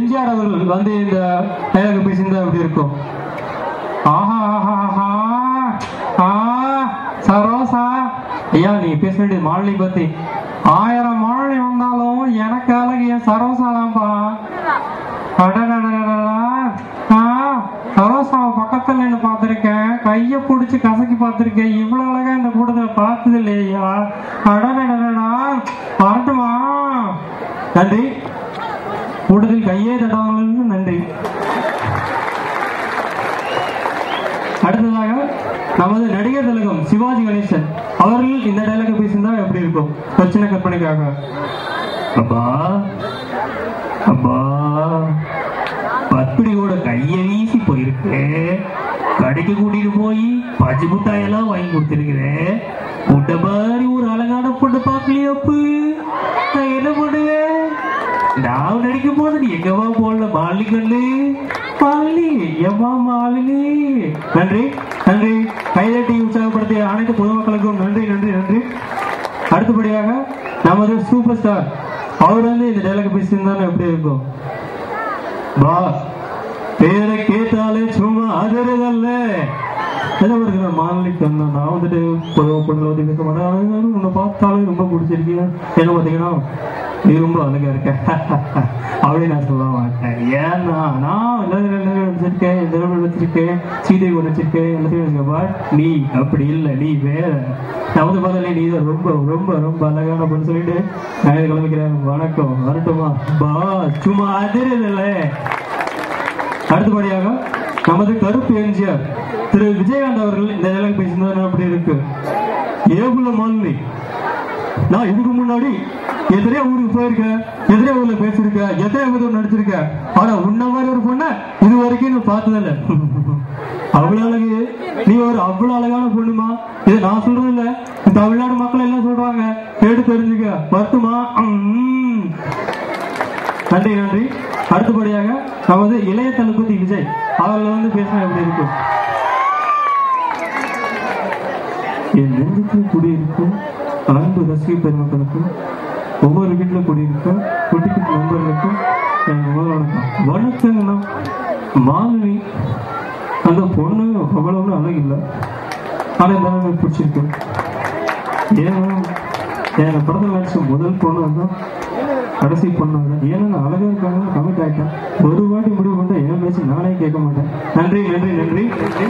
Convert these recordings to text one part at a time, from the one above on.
எம்ஜிஆர் அவர்கள் வந்து இந்த டைலாக் பேசியிருந்தா எப்படி இருக்கும் ஆஹா ஆஹா ஆஹா ஆ சரோசா ஐயா நீ பேச வேண்டியது மாலினி பத்தி ஆயிரம் மாலினி வந்தாலும் எனக்கு அழகு என் சரோசா தான்ப்பா அடடடடடடா. ஆ, சரோசாவை பக்கத்துல நின்று பார்த்திருக்கேன் கைய புடிச்சு கசக்கி பார்த்திருக்கேன் இவ்வளவு அழகா இந்த கூட்டத்துல பார்த்தது இல்லையா அடடடடடா வரட்டுமா நன்றி கூட்டத்தில் கையே தட்டவங்களுக்கு நன்றி அடுத்ததாக நமது நடிகர் திலகம் சிவாஜி கணேசன் அவர்கள் இந்த டைலாக் பேசியிருந்தா எப்படி இருக்கும் ஒரு சின்ன கற்பனைக்காக அப்பா அப்பா பத்திரி கூட கைய வீசி போயிருக்கு கடைக்கு கூட்டிட்டு போய் பச்சை முட்டாயெல்லாம் வாங்கி கொடுத்துருக்கிறேன் உன்ன மாதிரி ஒரு அழகான பொண்ணு பார்க்கலையே அப்பு நான் என்ன பண்ணுவேன் நான் நடிக்கும் போது நீ எங்கவா போடல மாலி கண்ணு மாலினி எம்மா மாலினி நன்றி நன்றி கைதட்டி உற்சாகப்படுத்திய அனைத்து பொதுமக்களுக்கும் நன்றி நன்றி நன்றி அடுத்தபடியாக நமது சூப்பர் ஸ்டார் அவர் வந்து இந்த டைலாக் பேசியிருந்தாலும் எப்படி இருக்கும் வா பேரை கேட்டாலே சும்மா அதிரதல்ல என்ன ஒரு மாநில கண்ணா நான் வந்துட்டு பொதுவாக பொண்ணுல வந்து பேச மாட்டேன் ஆனா உன்னை பார்த்தாலே ரொம்ப பிடிச்சிருக்கீங்க என்ன பார்த்தீங்கன்னா நீ ரொம்ப அழகா இருக்க அப்படின்னு நான் சொல்ல மாட்டேன் ஏன்னா நான் எல்லாரும் எல்லாரும் வச்சிருக்கேன் எல்லாரும் வச்சிருக்கேன் சீதை ஒன்று வச்சிருக்கேன் எல்லாத்தையும் வச்சிருக்கேன் பட் நீ அப்படி இல்லை நீ வேற நான் வந்து பார்த்தாலே நீ தான் ரொம்ப ரொம்ப ரொம்ப அழகான பொண்ணு சொல்லிட்டு நான் இது கிளம்பிக்கிறேன் வணக்கம் வரட்டுமா பா சும்மா அதிரதில்லை அடுத்தபடியாக நமது கருப்பு எம்ஜிஆர் திரு விஜயகாந்த் அவர்கள் இந்த நிலைக்கு பேசியிருந்தாரு அப்படி இருக்கு ஏகுல மாலினி நான் இதுக்கு முன்னாடி எத்தனையோ ஊருக்கு போயிருக்கேன் எத்தனையோ ஊர்ல பேசியிருக்கேன் எத்தனையோ ஊர்ல நடிச்சிருக்கேன் ஆனா உன்ன மாதிரி ஒரு பொண்ண இது வரைக்கும் நான் பார்த்ததில்ல அவ்வளவு அழகு நீ ஒரு அவ்வளவு அழகான பொண்ணுமா இது நான் சொல்றது இல்ல தமிழ்நாடு மக்கள் எல்லாம் சொல்றாங்க கேட்டு தெரிஞ்சுக்க வருத்துமா ம். நன்றி நன்றி அடுத்தபடியாக நமது இளைய தளபதி விஜய் அவர்கள் வந்து பேசினா எப்படி இருக்கும் என் நெஞ்சுக்குள் குடியிருக்கும் அன்பு ரசிக பெருமக்களுக்கும் ஒவ்வொரு வீட்டில் குடியிருக்கும் குட்டி குட்டி நண்பர்களுக்கும் என் முதல் வணக்கம் வணக்கங்கண்ணா மாலினி அந்த பொண்ணு அவ்வளவு அழகு இல்லை ஆனால் இந்த எனக்கு பிடிச்சிருக்கு ஏன்னா என் படத்தில் நடிச்ச முதல் பொண்ணு தான் கடைசி பொண்ணு தான் ஏன்னா நான் அழகா இருக்காங்க கமிட் ஆயிட்டேன் ஒரு வாட்டி முடிவு பண்ணிட்டா என் பேச்சு நானே கேட்க மாட்டேன் நன்றி நன்றி நன்றி நன்றி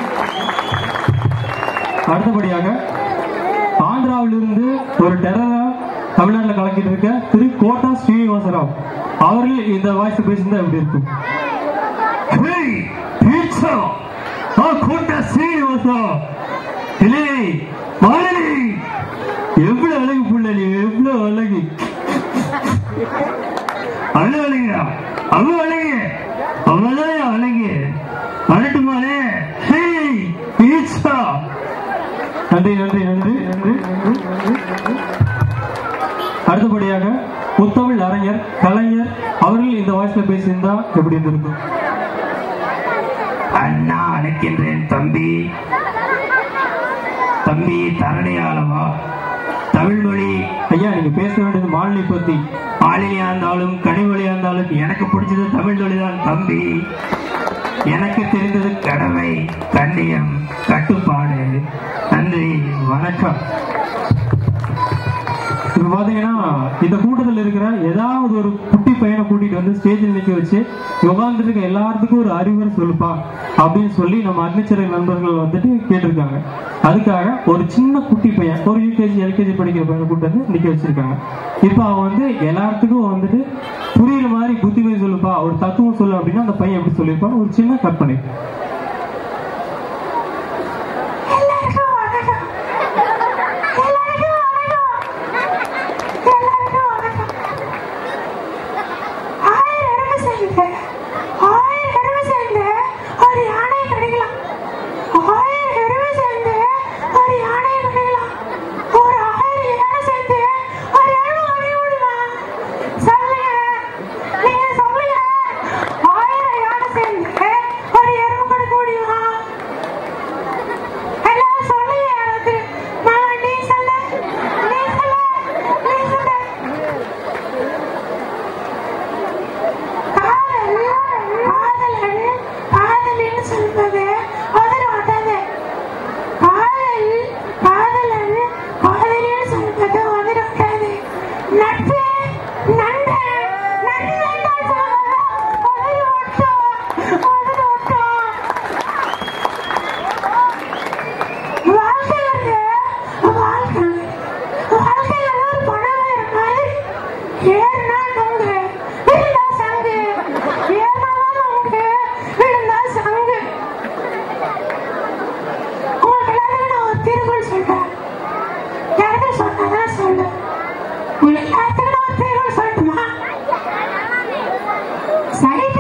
அடுத்தபடியாக ஆந்திராவிலிருந்து ஒரு டெரரா தமிழ்நாட்டில் கலக்கிட்டு இருக்க திரு கோட்டா ஸ்ரீனிவாசராவ் அவர்கள் இந்த வாய்ஸ் பேசியிருந்தா எப்படி இருக்கும் ஹேய், பீட்சா! ஆ, கோட்டா ஸ்ரீனிவாசா! இல்லை, மாலினி! எவ்வளவு அழகு புள்ள நீ எவ்வளவு அழகு அவ்வளவு அழகா அவ்வளவு அழகு அவ்வளவுதான் அழகு வரட்டுமானே ஹேய் பீட்சா நன்றி நன்றி நன்றி நன்றி அடுத்தபடியாக முத்தமிழ் அறிஞர் கலைஞர் அவர்கள் இந்த வாய்ஸ்ல பேசியிருந்தா எப்படி இருந்திருக்கும் அண்ணா அழைக்கின்றேன் தம்பி தம்பி தரணியாளவா தமிழ்மொழி ஐயா நீங்க பேச வேண்டியது மாலினி பத்தி ஆளிலியா இருந்தாலும் கனிமொழியா இருந்தாலும் எனக்கு பிடிச்சது தமிழ் மொழிதான் தம்பி எனக்கு தெரிந்தது கடமை கண்ணியம் கட்டுப்பாடு நன்றி வணக்கம் இப்ப பாத்தீங்கன்னா இந்த கூட்டத்தில் இருக்கிற ஏதாவது ஒரு குட்டி பையனை கூட்டிட்டு வந்து ஸ்டேஜில் நிக்க வச்சு உட்கார்ந்துட்டு இருக்க எல்லாத்துக்கும் ஒரு அறிவுரை சொல்லுப்பா அப்படின்னு சொல்லி நம்ம அக்னிச்சரை நண்பர்கள் வந்துட்டு கேட்டிருக்காங்க அதுக்காக ஒரு சின்ன குட்டி பையன் ஒரு யூகேஜி எல்கேஜி படிக்கிற பையனை கூட்டு வந்து நிக்க வச்சிருக்காங்க இப்போ அவன் வந்து எல்லாத்துக்கும் வந்துட்டு புரியுற மாதிரி புத்திமதி சொல்லுப்பா ஒரு தத்துவம் சொல்லு அப்படின்னா அந்த பையன் எப்படி சொல்லியிருப்பான் ஒரு சின்ன கற்பனை எல்லாருக்கும் வணக்கம் எல்லாருக்கும் வணக்கம் எல்லாருக்கும் வணக்கம் ஆயிரம் இடமே சேர்ந்து ஆயிரம் இடமே சேர்ந்து ஒரு யானையை கிடைக்கலாம் ஆயிரம் இடமே சேர்ந்து ஒரு யானையை கிடைக்கலாம் ஒரு ஆயிரம் யானை சேர்ந்து ஒரு இடம் அடைய முடியுமா சொல்லுங்க நீங்க சொல்லுங்க ஆயிரம் யானை சேர்ந்து ஒரு இடம் கொடுக்க முடியுமா எல்லாம் சொல்லுங்க எனக்கு நான் நீ சொல்ல நீ சொல்ல நீ சொல்ல கால சரி